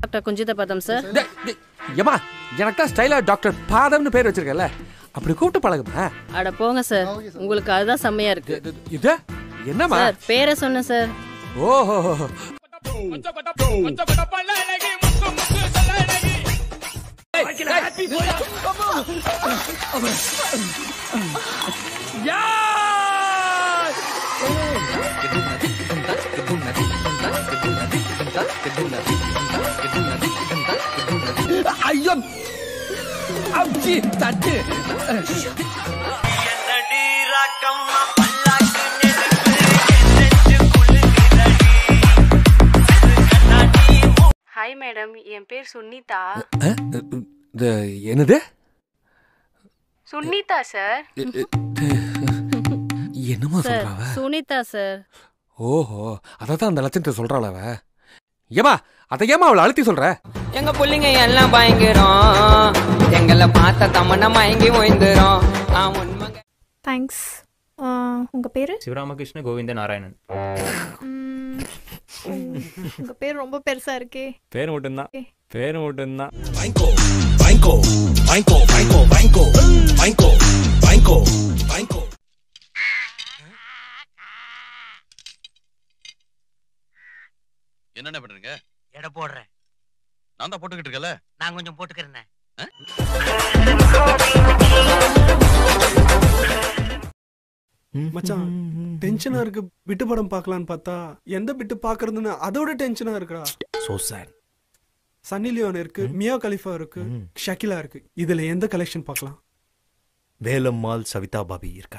doctor குஞ்சித பதம் sir டேய், டேய், ஏம்மா எனக்கு தான் ஸ்டைலா டாக்டர் பாதம்னு பேர் வச்சிருக்கல அப்படி கூப்பிட்டு பழகுமா அட போங்க சார் உங்களுக்கு அதுதான் செம்மையா இருக்கு இது- இது என்னம்மா சார் பேரை சொன்னேன் சார் ஓஹோ ஐயோ அச்சி தட்டு ஹாய் மேடம் என் பேர் சுனிதா அஹ், இது என்னது சுனிதா சார் என்னமா சார் சொல்றாவ சுனிதா சார் ஓஹோ அததான் அந்த லட்சணத்தை சொல்றாள் அவ ஏமா அதை ஏமா அவளை அழுத்தி சொல்ற எங்க புள்ளைங்க எல்லாம் பயங்கரம் எங்களை பார்த்த தமன மயங்கி ஓய்ந்துரும் ஆ உண்மைங்க தேங்க்ஸ் உங்கள் பேர் சிவராமகிருஷ்ண கோவிந்த நாராயணன் உங்கள் பேர் ரொம்ப பெருசாக இருக்கே பேர் மட்டும்தான் பேர் மட்டும்தான் என்னென்ன பண்றீங்க எடை போடுறேன் நான் தான் போட்டுக்கிட்டு இருக்கல நான் கொஞ்சம் போட்டுக்கிறேன் மச்சான் டென்ஷனா இருக்கு விட்டு படம் பார்க்கலான்னு பார்த்தா எந்த விட்டு பாக்குறதுன்னு அதோட டென்ஷனா இருக்குடா சோ சார் சன்னி லியோன் இருக்கு மியா கலிஃபா இருக்கு ஷக்கிலா இருக்கு இதுல எந்த கலெக்ஷன் பார்க்கலாம் வேலம்மாள் சவிதா பாபி இருக்கா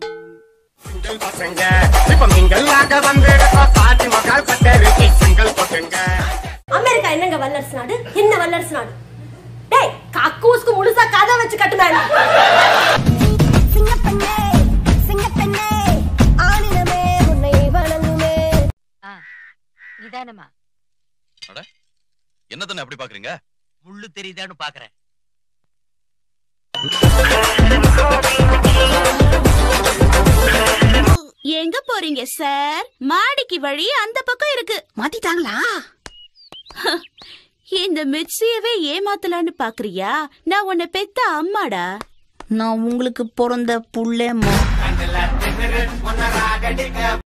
அமெரிக்கா என்னங்க வல்லரசு நாடு என்ன வல்லரசு நாடு டேய் கக்கூஸ்க்கு முழுசா கதை வச்சு கட்டுனாங்க சிங்கப்பெண்ணே சிங்கப்பெண்ணே ஆணினமே உன்னை வணங்குமே நிதானமா என்ன தானே அப்படி பாக்குறீங்க முள்ளு தெரியுதான்னு பாக்குறேன் எங்க போறீங்க சார் மாடிக்கு வழி அந்த பக்கம் இருக்கு மாத்திட்டாங்களா இந்த மிர்ச்சியவே ஏமாத்தலான்னு பாக்குறியா நான் உன்னை பெத்த அம்மாடா நான் உங்களுக்கு பிறந்த புள்ளேம்மா